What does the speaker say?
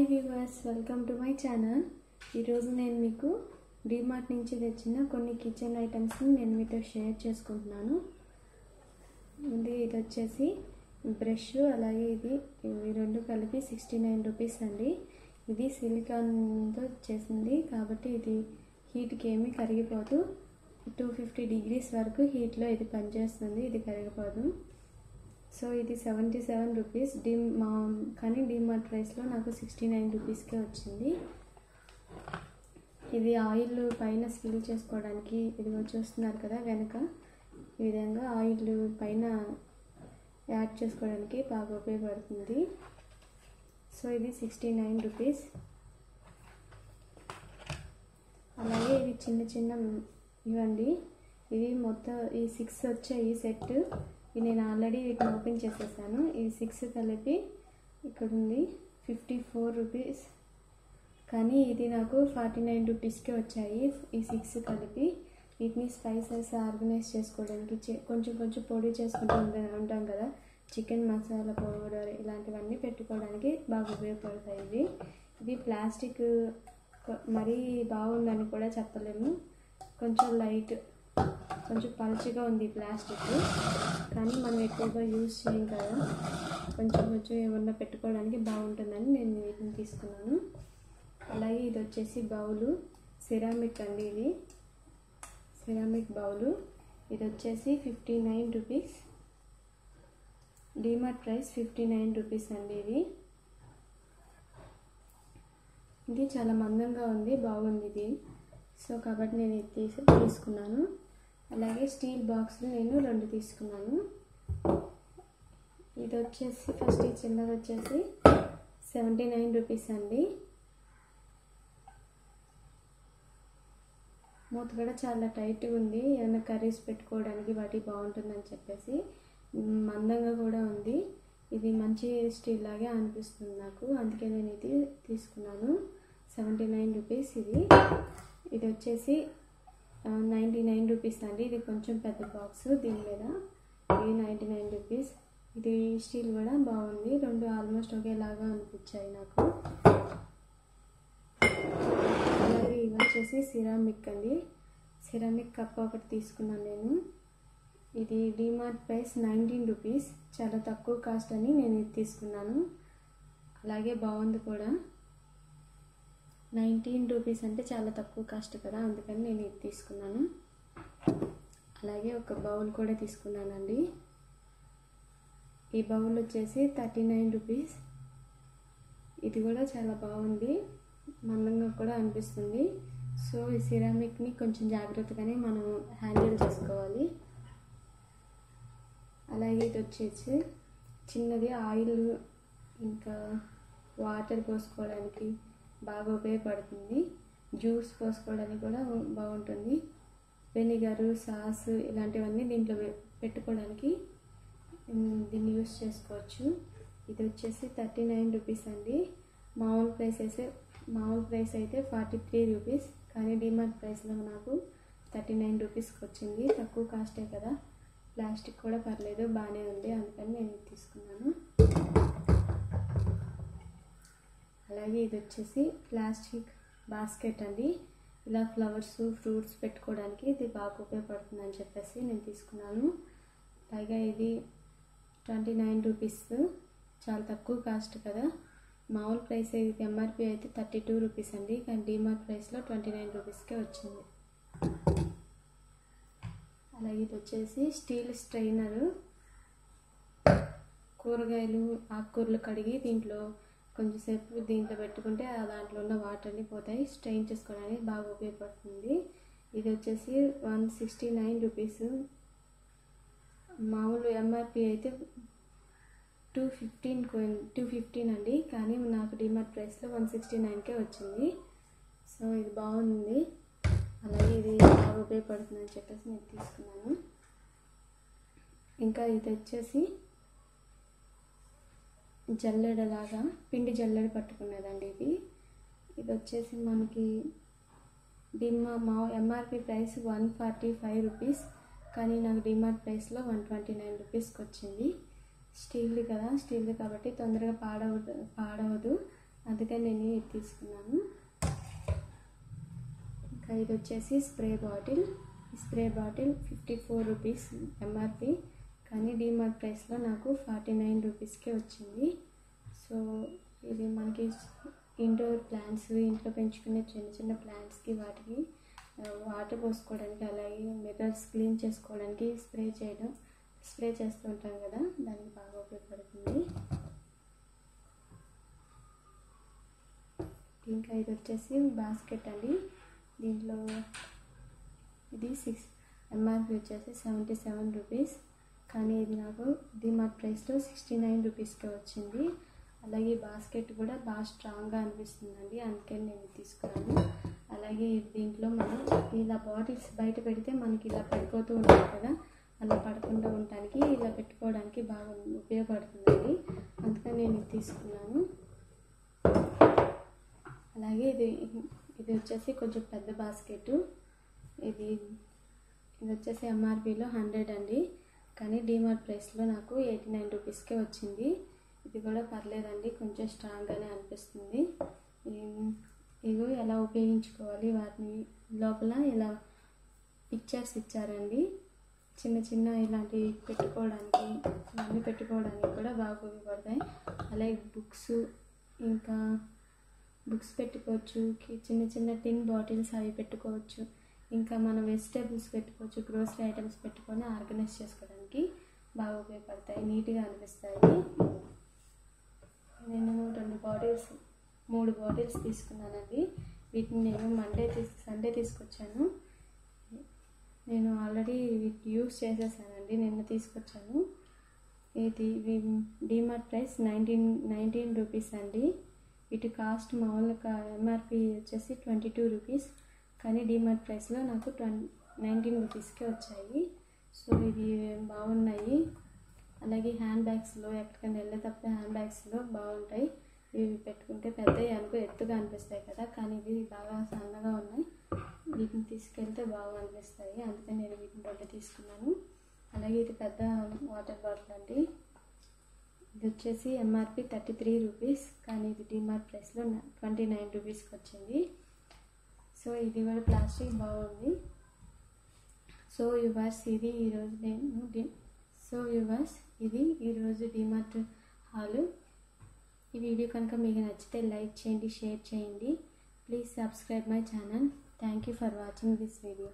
viewers welcome to my channel ఈరోజు నేను మీకు డిమార్ట్ నుంచి తెచ్చిన కొన్ని కిచెన్ ఐటమ్స్ని నేను మీతో షేర్ చేసుకుంటున్నాను ఇది ఇది వచ్చేసి బ్రష్ అలాగే ఇది ఇవి రెండు కలిపి సిక్స్టీ నైన్ రూపీస్ అండి ఇది సిలికాన్తో చేసింది కాబట్టి ఇది హీట్కి ఏమీ కరిగిపోదు టూ ఫిఫ్టీ డిగ్రీస్ వరకు హీట్లో ఇది పనిచేస్తుంది ఇది కరిగిపోదు సో ఇది సెవెంటీ సెవెన్ రూపీస్ డి మా కానీ డిమార్ట్ ప్రైస్లో నాకు సిక్స్టీ నైన్ రూపీస్కే వచ్చింది ఇది ఆయిల్ పైన స్పిల్ చేసుకోవడానికి ఇది చూస్తున్నారు కదా వెనక ఈ విధంగా ఆయిల్ పైన యాడ్ చేసుకోవడానికి బాగా ఉపయోగపడుతుంది సో ఇది సిక్స్టీ నైన్ రూపీస్ అలాగే ఇది చిన్న చిన్న ఇవ్వండి ఇది మొత్తం ఈ సిక్స్ వచ్చాయి సెట్ ఇది నేను ఆల్రెడీ వీటిని ఓపెన్ చేసేసాను ఈ సిక్స్ కలిపి ఇక్కడ ఉంది ఫిఫ్టీ ఫోర్ రూపీస్ కానీ ఇది నాకు ఫార్టీ నైన్ రూపీస్కే వచ్చాయి ఈ సిక్స్ కలిపి వీటిని స్పైసెస్ ఆర్గనైజ్ చేసుకోవడానికి చే- కొంచెం కొంచెం పొడి చేసుకుంటూ ఉంటా- ఉంటాం కదా చికెన్ మసాలా పౌడర్ ఇలాంటివన్నీ పెట్టుకోవడానికి బాగా ఉపయోగపడతాయి ఇవి ఇది ప్లాస్టిక్ కొ- మరీ బాగుందని కూడా చెప్పలేము కొంచెం లైట్ కొంచెం పలుచగా ఉంది ప్లాస్టిక్ కానీ మనం ఎక్కువగా యూజ్ చేయం కదా కొంచెం కొంచెం ఏమన్నా పెట్టుకోవడానికి బాగుంటుందని నేను వీటిని తీసుకున్నాను అలాగే ఇది వచ్చేసి బౌలు సిరామిక్ అండి ఇది సిరామిక్ బౌలు ఇది వచ్చేసి fifty nine rupees DMart price fifty nine rupees అండి ఇది ఇది చాలా మందంగా ఉంది బాగుంది ఇది సో కాబట్టి నేను ఇది తీసి తీసుకున్నాను అలాగే స్టీల్ బాక్స్లు నేను రెండు తీసుకున్నాను ఇది వచ్చేసి ఫస్ట్ ఈ చిన్నది వచ్చేసి సెవెంటీ నైన్ రూపీస్ అండి మూత కూడా చాలా టైట్గా ఉంది ఏమైనా కర్రీస్ పెట్టుకోవడానికి వాటి బాగుంటుందని చెప్పేసి మ్, మందంగా కూడా ఉంది ఇది మంచి స్టీల్ లాగే అనిపిస్తుంది నాకు అందుకే నేను ఇది తీసుకున్నాను సెవెంటీ నైన్ రూపీస్ ఇది ఇది వచ్చేసి నైంటీ నైన్ రూపీస్ అండి ఇది కొంచెం పెద్ద బాక్స్ దీని మీద ఇది నైంటీ నైన్ రూపీస్ ఇది స్టీల్ కూడా బాగుంది రెండు ఆల్మోస్ట్ ఒకేలాగా అనిపించాయి నాకు అలాగే ఇవి వచ్చేసి సిరామిక్ అండి సిరామిక్ కప్ ఒకటి తీసుకున్నాను నేను ఇది డిమార్ట్ ప్రైస్ నైన్టీన్ రూపీస్ చాలా తక్కువ కాస్ట్ అని నేను ఇది తీసుకున్నాను అలాగే బాగుంది కూడా నైన్టీన్ రూపీస్ అంటే చాలా తక్కువ కాస్ట్ కదా అందుకని నేను ఇది తీసుకున్నాను అలాగే ఒక బౌల్ కూడా తీసుకున్నానండి ఈ బౌల్ వచ్చేసి థర్టీ నైన్ రూపీస్ ఇది కూడా చాలా బాగుంది మందంగా కూడా అనిపిస్తుంది సో ఈ సిరామిక్ని కొంచెం జాగ్రత్తగానే మనం హ్యాండిల్ చేసుకోవాలి అలాగే ఇది వచ్చేసి చిన్నది ఆయిల్ ఇంకా వాటర్ పోసుకోవడానికి బాగా ఉపయోగపడుతుంది జ్యూస్ పోసుకోవడానికి కూడా బాగుంటుంది వెనిగరు సాస్ ఇలాంటివన్నీ దీంట్లో పె- పెట్టుకోవడానికి ఉమ్, దీన్ని యూస్ చేసుకోవచ్చు ఇది వచ్చేసి థర్టీ నైన్ రూపీస్ అండి మామూలు ప్రైస్ అయితే మామూలు ప్రైస్ అయితే ఫార్టీ త్రీ రూపీస్ కానీ డిమార్ట్ ప్రైస్లో నాకు థర్టీ నైన్ రూపీస్కి వచ్చింది తక్కువ కాస్టే కదా ప్లాస్టిక్ కూడా పర్లేదు బాగానే ఉంది అందుకని నేను ఇది తీసుకున్నాను అలాగే ఇది వచ్చేసి ప్లాస్టిక్ బాస్కెట్ అండి ఇలా ఫ్లవర్స్ ఫ్రూట్స్ పెట్టుకోవడానికి ఇది బాగా ఉపయోగపడుతుంది అని చెప్పేసి నేను తీసుకున్నాను పైగా ఇది ట్వంటీ నైన్ రూపీస్ చాలా తక్కువ కాస్ట్ కదా మామూలు ప్రైస్ ఇది ఎంఆర్పి అయితే థర్టీ టూ రూపీస్ అండి కానీ డిమార్ట్ ప్రైస్లో ట్వంటీ నైన్ రూపీస్కే వచ్చింది అలాగే ఇది వచ్చేసి స్టీల్ స్ట్రైనరు కూరగాయలు ఆకుకూరలు కడిగి దీంట్లో కొంచెంసేపు దీంట్లో పెట్టుకుంటే ఆ దాంట్లో ఉన్న వాటర్ని పోతాయి స్ట్రెయిన్ చేసుకోవడానికి బాగా ఉపయోగపడుతుంది ఇది వచ్చేసి వన్ సిక్స్టీ నైన్ రూపీస్ మామూలు ఎంఆర్పి అయితే టూ ఫిఫ్టీన్ టూ ఫిఫ్టీన్ అండి కానీ నాకు డిమార్ట్ ప్రైస్లో వన్ సిక్స్టీ నైన్కే వచ్చింది సో ఇది బాగుంది అలాగే ఇది బాగా ఉపయోగపడుతుంది అని చెప్పేసి నేను తీసుకున్నాను ఇంకా ఇది వచ్చేసి జల్లెడలాగా పిండి జల్లెడ పట్టుకునేదండి ఇది ఇది వచ్చేసి మనకి డిమా మా MRP price one forty five rupees కానీ నాకు డిమార్ట్ ప్రైస్లో వన్ ట్వంటీ నైన్ రూపీస్కి వచ్చింది స్టీల్ది కదా స్టీల్ది కాబట్టి తొందరగా పాడవదు పాడవదు అందుకని నేను ఇది తీసుకున్నాను ఇంకా ఇది వచ్చేసి స్ప్రే బాటిల్ ఈ spray bottle fifty four rupees MRP కానీ డిమార్ట్ ప్రైస్లో నాకు ఫార్టీ నైన్ రూపీస్కే వచ్చింది సో ఇది మనకి ఇండోర్ ప్లాంట్స్ ఇంట్లో పెంచుకునే చిన్న చిన్న ప్లాంట్స్కి వాటికి వాటర్ పోసుకోవడానికి అలాగే మిర్రర్స్ క్లీన్ చేసుకోవడానికి స్ప్రే చేయడం స్ప్రే చేస్తూ ఉంటాం కదా దానికి బాగా ఉపయోగపడుతుంది ఇంకా ఇది వచ్చేసి బాస్కెట్ అండి దీంట్లో ఇది సిక్స్ ఎంఆర్పి వచ్చేసి సెవెంటీ సెవెన్ రూపీస్ కానీ ఇది నాకు డిమార్ట్ ప్రైస్లో సిక్స్టీ నైన్ రూపీస్కే వచ్చింది అలాగే బాస్కెట్ కూడా బాగా స్ట్రాంగ్గా అనిపిస్తుందండి అందుకని నేను ఇది తీసుకున్నాను అలాగే దీంట్లో మనం ఇలా బాటిల్స్ బయట పెడితే మనకి ఇలా పడిపోతూ ఉంటాయి కదా అలా పడకుండా ఉండటానికి ఇలా పెట్టుకోవడానికి బాగా ఉపయోగపడుతుందండి అందుకని నేను ఇది తీసుకున్నాను అలాగే ఇది ఇది వచ్చేసి కొంచెం పెద్ద బాస్కెట్ ఇది ఇది వచ్చేసి ఎంఆర్పిలో హండ్రెడ్ అండి కానీ డిమార్ట్ ప్రైస్లో నాకు ఎయిటీ నైన్ రూపీస్కే వచ్చింది ఇది కూడా పర్లేదండి కొంచెం స్ట్రాంగ్గానే అనిపిస్తుంది ఈ- ఇగో ఎలా ఉపయోగించుకోవాలి వాటిని లోపల ఇలా పిక్చర్స్ ఇచ్చారండి చిన్న చిన్న ఇలాంటివి పెట్టుకోవడానికి ఇవన్నీ పెట్టుకోవడానికి కూడా బాగా ఉపయోగపడతాయి అలాగే బుక్స్ ఇంకా బుక్స్ పెట్టుకోవచ్చు కి- చిన్న చిన్న టిన్ బాటిల్స్ అవి పెట్టుకోవచ్చు ఇంకా మనం వెజిటేబుల్స్ పెట్టుకోవచ్చు గ్రోసరీ ఐటమ్స్ పెట్టుకొని ఆర్గనైజ్ చేసుకోవడానికి బాగా ఉపయోగపడతాయి నీట్గా అనిపిస్తాయి నేను రెండు బాటిల్స్ మూడు బాటిల్స్ తీసుకున్నానండి వీటిని నేను మండే తీసు సండే తీసుకొచ్చాను నేను ఆల్రెడీ వీటి యూస్ చేసేసానండి నిన్న తీసుకొచ్చాను ఇది DMart price nineteen nineteen rupees అండి వీటి కాస్ట్ మామూలుగా ఎంఆర్పి వచ్చేసి ట్వంటీ టూ రూపీస్ కానీ డిమార్ట్ ప్రైస్లో నాకు ట్వం నైన్టీన్ రూపీస్కే వచ్చాయి సో ఇవి బాగున్నాయి అలాగే హ్యాండ్ బ్యాగ్స్లో ఎక్కడికైనా వెళ్ళేటప్పుడు హ్యాండ్ బ్యాగ్స్లో బాగుంటాయి ఇవి పెట్టుకుంటే పెద్దవి అనుకో ఎత్తుగా అనిపిస్తాయి కదా కానీ ఇవి బాగా సన్నగా ఉన్నాయి వీటిని తీసుకెళ్తే బాగా అనిపిస్తాయి అందుకని నేను వీటిని రెండు తీసుకున్నాను అలాగే ఇది పెద్ద వాటర్ బాటిల్ అండి ఇది వచ్చేసి ఎంఆర్పి థర్టీ త్రీ రూపీస్ కానీ ఇది డిమార్ట్ ప్రైస్లో ట్వంటీ నైన్ రూపీస్కి వచ్చింది సో ఇది కూడా ప్లాస్టిక్ బాగుంది సో యువర్స్ ఇది ఈరోజు నేను డి- సో యువర్స్ ఇది ఈరోజు డిమార్ట్ హాలు ఈ వీడియో కనుక మీకు నచ్చితే లైక్ చేయండి షేర్ చేయండి please subscribe my channel thank you for watching this video